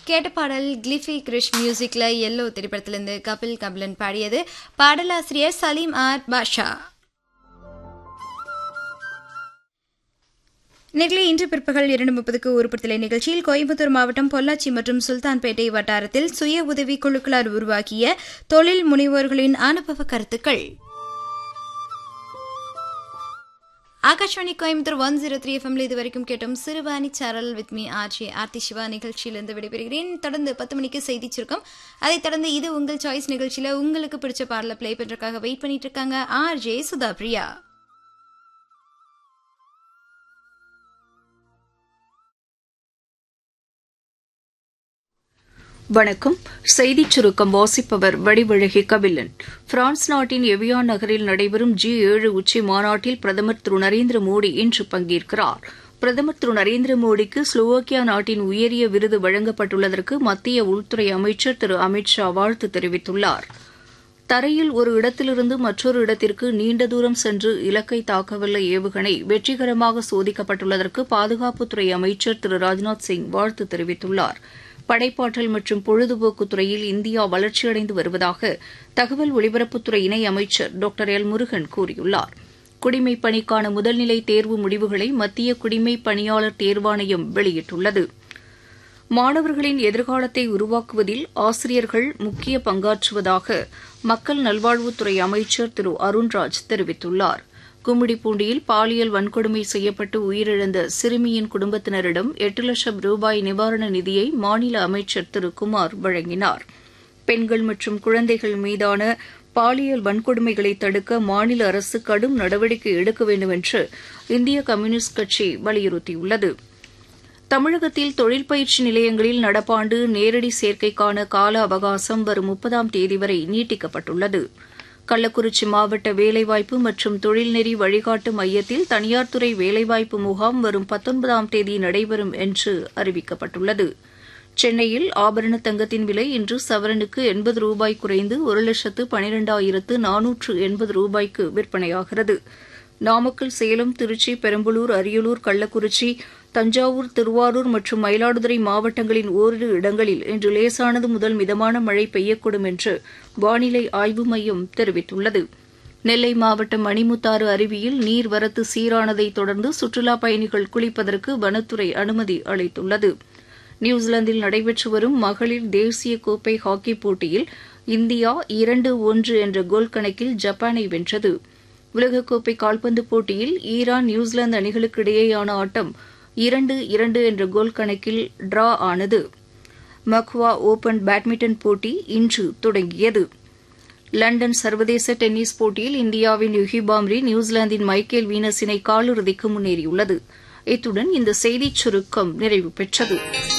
கேட்ட பாடல் கிளிஃபி கிரிஷ் மியூசிக்ல எல்லோ திரைப்படத்திலிருந்து கபில் கபிலன் பாடியது பாடலாசிரியர் சலீம் ஆர் பாஷா நெகிழி இன்று பிற்பகல் இரண்டு முப்பதுக்கு உருப்படித்தலை நிகழ்ச்சியில் கோயம்புத்தூர் மாவட்டம் பொள்ளாச்சி மற்றும் சுல்தான்பேட்டை வட்டாரத்தில் சுய உதவி குழுக்களால் உருவாக்கிய தொழில் முனைவோர்களின் அனுபவ கருத்துக்கள் Akashvani Coimbatore one zero three எஃப்எம்ல இது வரைக்கும் கேட்டோம் Siruvani Saral with me R J Aarthi Siva நிகழ்ச்சியிலிருந்து விடைபெறுகிறேன் தொடர்ந்து பத்து மணிக்கு செய்தி சுருக்கம் அதைத் தொடர்ந்து இது உங்கள் சாய்ஸ் நிகழ்ச்சியில உங்களுக்கு பிடிச்ச பாடலை ப்ளே பண்றதுக்காக வெயிட் பண்ணிட்டு இருக்காங்க ஆர்ஜே சுதா பிரியா வணக்கம் செய்திச் சுருக்கம் வாசிப்பவர் வடிவழகி கபிலன் பிரான்ஸ் நாட்டின் எவியான் நகரில் நடைபெறும் ஜி ஏழு உச்சி மாநாட்டில் பிரதமர் திரு நரேந்திர மோடி இன்று பங்கேற்கிறார் பிரதமர் திரு நரேந்திர மோடிக்கு ஸ்லோவாக்கியா நாட்டின் உயரிய விருது வழங்கப்பட்டுள்ளதற்கு மத்திய உள்துறை அமைச்சர் திரு அமித் ஷா வாழ்த்து தெரிவித்துள்ளார் தரையில் ஒரு இடத்திலிருந்து மற்றொரு இடத்திற்கு நீண்ட தூரம் சென்று இலக்கை தாக்கவல்ல ஏவுகணை வெற்றிகரமாக சோதிக்கப்பட்டுள்ளதற்கு பாதுகாப்புத்துறை அமைச்சர் திரு ராஜ்நாத் சிங் வாழ்த்து தெரிவித்துள்ளாா் படைப்பாற்றல் மற்றும் பொழுதுபோக்கு துறையில் இந்தியா வளர்ச்சியடைந்து வருவதாக தகவல் ஒலிபரப்புத்துறை இணை அமைச்சர் டாக்டர் எல் முருகன் கூறியுள்ளார் குடிமைப் பணிக்கான முதல்நிலை தேர்வு முடிவுகளை மத்திய குடிமைப் பணியாளர் தேர்வாணையம் வெளியிட்டுள்ளது மாணவர்களின் எதிர்காலத்தை உருவாக்குவதில் ஆசிரியர்கள் முக்கிய பங்காற்றுவதாக மக்கள் நல்வாழ்வுத்துறை அமைச்சர் திரு அருண்ராஜ் தெரிவித்துள்ளார் கும்மிடிப்பூண்டியில் பாலியல் வன்கொடுமை செய்யப்பட்டு உயிரிழந்த சிறுமியின் குடும்பத்தினரிடம் எட்டு லட்சம் ரூபாய் நிவாரண நிதியை மாநில அமைச்சர் திரு குமார் வழங்கினார் பெண்கள் மற்றும் குழந்தைகள் மீதான பாலியல் வன்கொடுமைகளை தடுக்க மாநில அரசு கடும் நடவடிக்கை எடுக்க வேண்டும் என்று இந்திய கம்யூனிஸ்ட் கட்சி வலியுறுத்தியுள்ளது தமிழகத்தில் தொழில் பயிற்சி நிலையங்களில் நடப்பாண்டு நேரடி சேர்க்கைக்கான கால அவகாசம் வரும் முப்பதாம் தேதி வரை நீட்டிக்கப்பட்டுள்ளது கள்ளக்குறிச்சி மாவட்ட வேலைவாய்ப்பு மற்றும் தொழில்நெறி வழிகாட்டு மையத்தில் தனியார் துறை வேலைவாய்ப்பு முகாம் வரும் பத்தொன்பதாம் தேதி நடைபெறும் என்று அறிவிக்கப்பட்டுள்ளது சென்னையில் ஆபரண தங்கத்தின் விலை இன்று சவரனுக்கு எண்பது ரூபாய் குறைந்து ஒரு லட்சத்து பனிரெண்டாயிரத்து நானூற்று எண்பது ரூபாய்க்கு விற்பனையாகிறது நாமக்கல் சேலம் திருச்சி பெரம்பலூர் அரியலூர் கள்ளக்குறிச்சி தஞ்சாவூர் திருவாரூர் மற்றும் மயிலாடுதுறை மாவட்டங்களின் ஓரிரு இடங்களில் இன்று லேசானது முதல் மிதமான மழை பெய்யக்கூடும் என்று வானிலை ஆய்வு மையம் தெரிவித்துள்ளது நெல்லை மாவட்டம் மணிமுத்தாறு அருவியில் நீர்வரத்து சீரானதை தொடர்ந்து சுற்றுலாப் பயணிகள் குளிப்பதற்கு வனத்துறை அனுமதி அளித்துள்ளது நியூசிலாந்தில் நடைபெற்று வரும் மகளிர் தேசிய கோப்பை ஹாக்கி போட்டியில் இந்தியா இரண்டு ஒன்று என்ற கோல் கணக்கில் ஜப்பானை வென்றது உலகக்கோப்பை கால்பந்து போட்டியில் ஈரான் நியூசிலாந்து அணிகளுக்கு இடையேயான ஆட்டம் இரண்டு இரண்டு என்ற கோல் கணக்கில் டிரா ஆனது மக்வா ஓபன் பேட்மிண்டன் போட்டி இன்று தொடங்கியது லண்டன் சர்வதேச டென்னிஸ் போட்டியில் இந்தியாவின் யுகி பாம்ரி நியூசிலாந்தின் மைக்கேல் வீனஸ் இணை காலிறுதிக்கு முன்னேறியுள்ளது இத்துடன் இந்த செய்திச் சுருக்கம் நிறைவு பெற்றது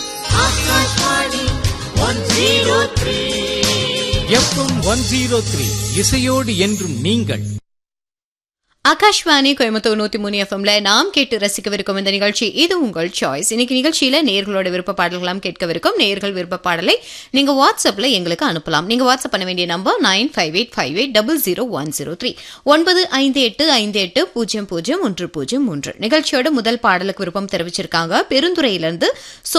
எஃப்எம் ஒன் ஜீரோ த்ரீ இசையோடு என்றும் நீங்கள் ஆகாஷ்வாணி கோயம்புத்தூர் நூத்தி மூணு எஃப்எம்ல நாம் கேட்டு ரசிக்கவிருக்கும் இந்த நிகழ்ச்சி இது உங்கள் சாய்ஸ் இன்னைக்கு நிகழ்ச்சியில நேர்களோட விருப்ப பாடல்களாம் கேட்கவிருக்கும் நேர்கள் விருப்ப பாடலை நீங்க வாட்ஸ்அப்ல எங்களுக்கு அனுப்பலாம் நீங்க வாட்ஸ்அப் பண்ண வேண்டிய number nine five eight five eight double zero one zero three ஒன்பது ஐந்து எட்டு ஐந்து எட்டு பூஜ்ஜியம் பூஜ்ஜியம் ஒன்று பூஜ்ஜியம் மூன்று நிகழ்ச்சியோட முதல் பாடலுக்கு விருப்பம் தெரிவிச்சிருக்காங்க பெருந்துறையிலிருந்து